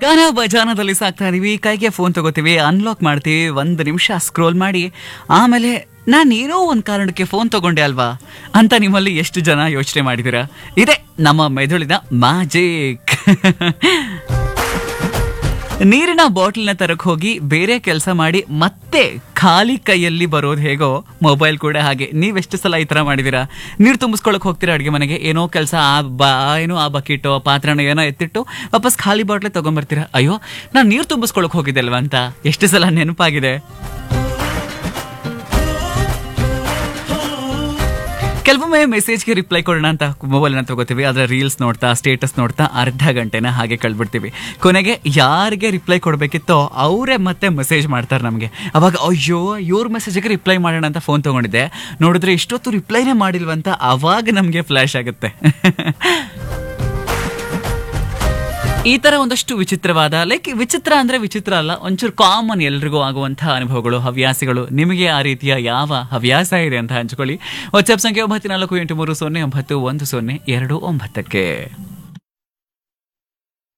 ಗಾನ ಬಜಾನದಲ್ಲಿ ಸಾಕ್ತಾ ಇದೀವಿ ಕೈಗೆ ಫೋನ್ ತಗೋತೀವಿ ಅನ್ಲಾಕ್ ಮಾಡ್ತೀವಿ ಒಂದು ನಿಮಿಷ ಸ್ಕ್ರೋಲ್ ಮಾಡಿ ಆಮೇಲೆ ನಾನು ಏನೋ ಒಂದು ಕಾರಣಕ್ಕೆ ಫೋನ್ ತಗೊಂಡೆ ಅಲ್ವಾ ಅಂತ ನಿಮ್ಮಲ್ಲಿ ಎಷ್ಟು ಜನ ಯೋಚನೆ ಮಾಡಿದ್ದೀರಾ ಇದೆ ನಮ್ಮ ಮೆದುಳಿನ ಮ್ಯಾಜಿಕ್ ನೀರಿನ ಬಾಟಲ್ನ ತರಕ್ ಹೋಗಿ ಬೇರೆ ಕೆಲಸ ಮಾಡಿ ಮತ್ತೆ ಖಾಲಿ ಕೈಯಲ್ಲಿ ಬರೋದು ಹೇಗೋ ಮೊಬೈಲ್ ಕೂಡ ಹಾಗೆ ನೀವೆಷ್ಟು ಸಲ ಈ ತರ ಮಾಡಿದೀರಾ ನೀರು ತುಂಬಿಸ್ಕೊಳಕ್ ಹೋಗ್ತೀರಾ ಅಡುಗೆ ಮನೆಗೆ ಏನೋ ಕೆಲಸ ಆ ಬಾ ಏನೋ ಆ ಬಕೆಟೋ ಪಾತ್ರನೋ ಏನೋ ಎತ್ತಿಟ್ಟು ವಾಪಸ್ ಖಾಲಿ ಬಾಟ್ಲೆ ತಗೊಂಡ್ಬರ್ತೀರಾ ಅಯ್ಯೋ ನಾನು ನೀರು ತುಂಬಿಸ್ಕೊಳಕ್ ಹೋಗಿದ್ದೆ ಅಲ್ವಾ ಅಂತ ಎಷ್ಟು ಸಲ ನೆನಪಾಗಿದೆ ಕೆಲವೊಮ್ಮೆ ಮೆಸೇಜ್ಗೆ ರಿಪ್ಲೈ ಕೊಡೋಣ ಅಂತ ಮೊಬೈಲ್ನ ತಗೋತೀವಿ ಅದರ ರೀಲ್ಸ್ ನೋಡ್ತಾ ಸ್ಟೇಟಸ್ ನೋಡ್ತಾ ಅರ್ಧ ಗಂಟೆನ ಹಾಗೆ ಕಳ್ಬಿಡ್ತೀವಿ ಕೊನೆಗೆ ಯಾರಿಗೆ ರಿಪ್ಲೈ ಕೊಡಬೇಕಿತ್ತೋ ಅವರೇ ಮತ್ತೆ ಮೆಸೇಜ್ ಮಾಡ್ತಾರೆ ನಮಗೆ ಅವಾಗ ಅಯ್ಯೋ ಇವ್ರ ಮೆಸೇಜ್ಗೆ ರಿಪ್ಲೈ ಮಾಡೋಣ ಅಂತ ಫೋನ್ ತಗೊಂಡಿದ್ದೆ ನೋಡಿದ್ರೆ ಇಷ್ಟೊತ್ತು ರಿಪ್ಲೈನೇ ಮಾಡಿಲ್ವಂತ ಅವಾಗ ನಮಗೆ ಫ್ಲ್ಯಾಶ್ ಆಗುತ್ತೆ ಈ ತರ ಒಂದಷ್ಟು ವಿಚಿತ್ರವಾದ ಲೈಕ್ ವಿಚಿತ್ರ ಅಂದ್ರೆ ವಿಚಿತ್ರ ಅಲ್ಲ ಒಂಚೂರು ಕಾಮನ್ ಎಲ್ರಿಗೂ ಆಗುವಂತಹ ಅನುಭವಗಳು ಹವ್ಯಾಸಗಳು ನಿಮಗೆ ಆ ರೀತಿಯ ಯಾವ ಹವ್ಯಾಸ ಇದೆ ಅಂತ ಹಂಚ್ಕೊಳ್ಳಿ ವಾಟ್ಸ್ಆಪ್ ಸಂಖ್ಯೆ ಒಂಬತ್ತು ನಾಲ್ಕು ಎಂಟು ಮೂರು ಸೊನ್ನೆ ಒಂಬತ್ತು ಒಂದು ಸೊನ್ನೆ ಎರಡು ಒಂಬತ್ತಕ್ಕೆ